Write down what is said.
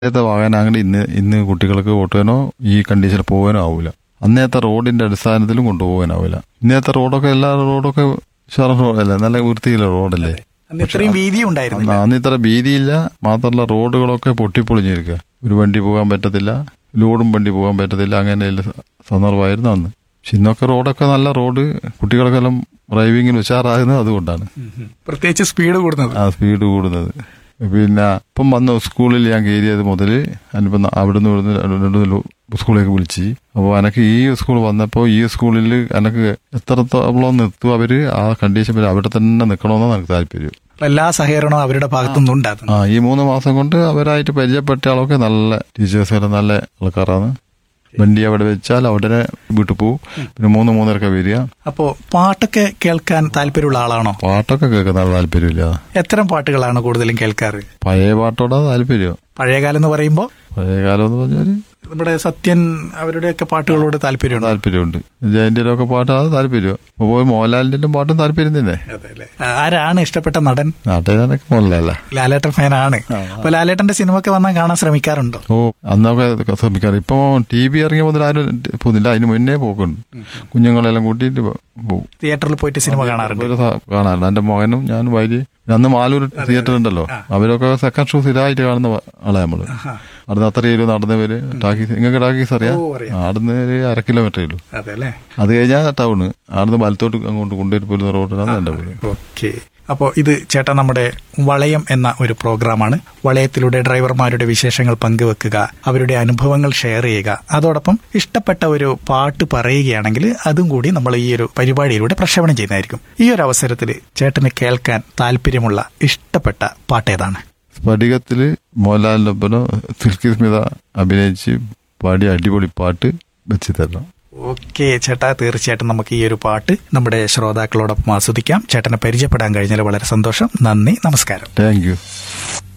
നേരത്തെ വാഹനങ്ങൾ ഇന്ന് ഇന്ന് കുട്ടികൾക്ക് ഓട്ടുവാനോ ഈ കണ്ടീഷനിൽ പോകാനോ ആവില്ല അന്നേത്തെ റോഡിന്റെ അടിസ്ഥാനത്തിലും കൊണ്ടുപോകാനാവില്ല ഇന്നത്തെ റോഡൊക്കെ എല്ലാ റോഡൊക്കെ ഷറ റോഡല്ലേ നല്ല വൃത്തിയുള്ള റോഡല്ലേ അന്ന് ഇത്രയും വീതിയും ഉണ്ടായിരുന്നില്ല അന്ന് ഇത്ര വീതിയില്ല മാത്രമല്ല റോഡുകളൊക്കെ പൊട്ടിപ്പൊളിഞ്ഞിരിക്കുക ഒരു വണ്ടി പോകാൻ പറ്റത്തില്ല ലോഡും വണ്ടി പോകാൻ പറ്റത്തില്ല അങ്ങനെയുള്ള സന്ദർഭമായിരുന്നു അന്ന് പക്ഷെ ഇന്നൊക്കെ റോഡൊക്കെ നല്ല റോഡ് കുട്ടികൾക്കെല്ലാം ഡ്രൈവിങ്ങിന് ഉഷാറാകുന്നത് അതുകൊണ്ടാണ് പ്രത്യേകിച്ച് സ്പീഡ് കൂടുന്നത് ആ സ്പീഡ് കൂടുന്നത് പിന്നെ ഇപ്പം വന്ന സ്കൂളിൽ ഞാൻ കയറിയത് മുതൽ ഞാനിപ്പം അവിടുന്ന് ഇവിടുന്ന് രണ്ട് മൂന്ന് സ്കൂളിലേക്ക് വിളിച്ച് അപ്പോൾ എനിക്ക് ഈ സ്കൂൾ വന്നപ്പോൾ ഈ സ്കൂളിൽ എനിക്ക് എത്രത്തോളം നിർത്തും അവര് ആ കണ്ടീഷൻ വരെ അവിടെ തന്നെ നിൽക്കണമെന്നാണ് എനിക്ക് താല്പര്യം എല്ലാ സഹകരണവും അവരുടെ ഭാഗത്തുനിന്നും ഉണ്ടാകുന്നു ആ ഈ മൂന്ന് മാസം കൊണ്ട് അവരായിട്ട് പരിചയപ്പെട്ട ആളൊക്കെ നല്ല ടീച്ചേഴ്സ് നല്ല ആൾക്കാരാണ് വണ്ടി അവിടെ വെച്ചാൽ അവിടെ വീട്ടിൽ പോവും പിന്നെ മൂന്ന് മൂന്നരക്കെ വരിക അപ്പോ പാട്ടൊക്കെ കേൾക്കാൻ താല്പര്യമുള്ള ആളാണോ പാട്ടൊക്കെ കേൾക്കുന്ന താല്പര്യമില്ല എത്തരം പാട്ടുകളാണ് കൂടുതലും കേൾക്കാറ് പഴയ പാട്ടോടാ താല്പര്യം പഴയകാലം എന്ന് പറയുമ്പോൾ പഴയ കാലം എന്ന് പറഞ്ഞാല് നമ്മുടെ സത്യൻ അവരുടെയൊക്കെ പാട്ടുകളോട് താല്പര്യമുണ്ട് താല്പര്യമുണ്ട് ജയന്റിയുടെ ഒക്കെ പാട്ട് അത് താല്പര്യം അപ്പൊ പോയി മോഹൻലാലിന്റെ പാട്ടും താല്പര്യം തന്നെ ആരാണ് ഇഷ്ടപ്പെട്ട നടൻ നാട്ടുകാരനൊക്കെ മോഹൻലാല ലാലേട്ടൻ ഫാനാണ് അപ്പൊ ലാലേട്ടന്റെ സിനിമ ഒക്കെ വന്നാൽ കാണാൻ ശ്രമിക്കാറുണ്ടോ ഓ അന്നൊക്കെ ശ്രമിക്കാറ് ഇപ്പൊ ടി വി ഇറങ്ങിയ മുതൽ ആരും പോകുന്നില്ല അതിന് മുന്നേ പോക്കുണ്ട് കുഞ്ഞുങ്ങളെല്ലാം കൂട്ടിയിട്ട് പോകും തിയേറ്ററിൽ പോയിട്ട് സിനിമ കാണാറുണ്ട് ഒരു സ- കാണാറുണ്ട് എന്റെ മകനും ഞാൻ ഭാര്യ അന്ന് മാലൂർ തിയേറ്റർ ഉണ്ടല്ലോ അവരൊക്കെ സെക്കൻഡ് ഷോ സ്ഥിരമായിട്ട് കാണുന്ന ആളെ നമ്മള് അവിടുന്ന് അത്ര കിലോ നടന്നു വര് ടാക്കീസ് നിങ്ങൾക്ക് ടാക്കീസ് അറിയാം ഓ, അറിയാം. അവിടുന്ന് ഒരു അര കിലോമീറ്റർ ഉള്ളൂ അതെ അല്ലേ അത് കഴിഞ്ഞാൽ ടൗണ് അവിടുന്ന് വലത്തോട്ട് അങ്ങോട്ട് കൊണ്ടുവരും പോരുന്ന റോഡിലാണ് എന്റെ വീട് ഓക്കെ അപ്പോൾ ഇത് ചേട്ടാ നമ്മുടെ വളയം എന്ന ഒരു പ്രോഗ്രാമാണ് വളയത്തിലൂടെ ഡ്രൈവർമാരുടെ വിശേഷങ്ങൾ പങ്കുവെക്കുക അവരുടെ അനുഭവങ്ങൾ ഷെയർ ചെയ്യുക അതോടൊപ്പം ഇഷ്ടപ്പെട്ട ഒരു പാട്ട് പറയുകയാണെങ്കിൽ അതും കൂടി നമ്മൾ ഈ ഒരു പരിപാടിയിലൂടെ പ്രക്ഷേപണം ചെയ്യുന്നതായിരിക്കും ഈ ഒരു അവസരത്തിൽ ചേട്ടന് കേൾക്കാൻ താല്പര്യമുള്ള ഇഷ്ടപ്പെട്ട പാട്ട് ഏതാണ് സ്ഫടികത്തില് മോഹൻലാലിനൊപ്പം സിൽക്കി സ്മിത അഭിനയിച്ച് പാടിയ അടിപൊളി പാട്ട് വെച്ച് തരണം ഓക്കെ ചേട്ടാ തീർച്ചയായിട്ടും നമുക്ക് ഈ ഒരു പാട്ട് നമ്മുടെ ശ്രോതാക്കളോടൊപ്പം ആസ്വദിക്കാം ചേട്ടനെ പരിചയപ്പെടാൻ കഴിഞ്ഞാൽ വളരെ സന്തോഷം നന്ദി നമസ്കാരം താങ്ക് യു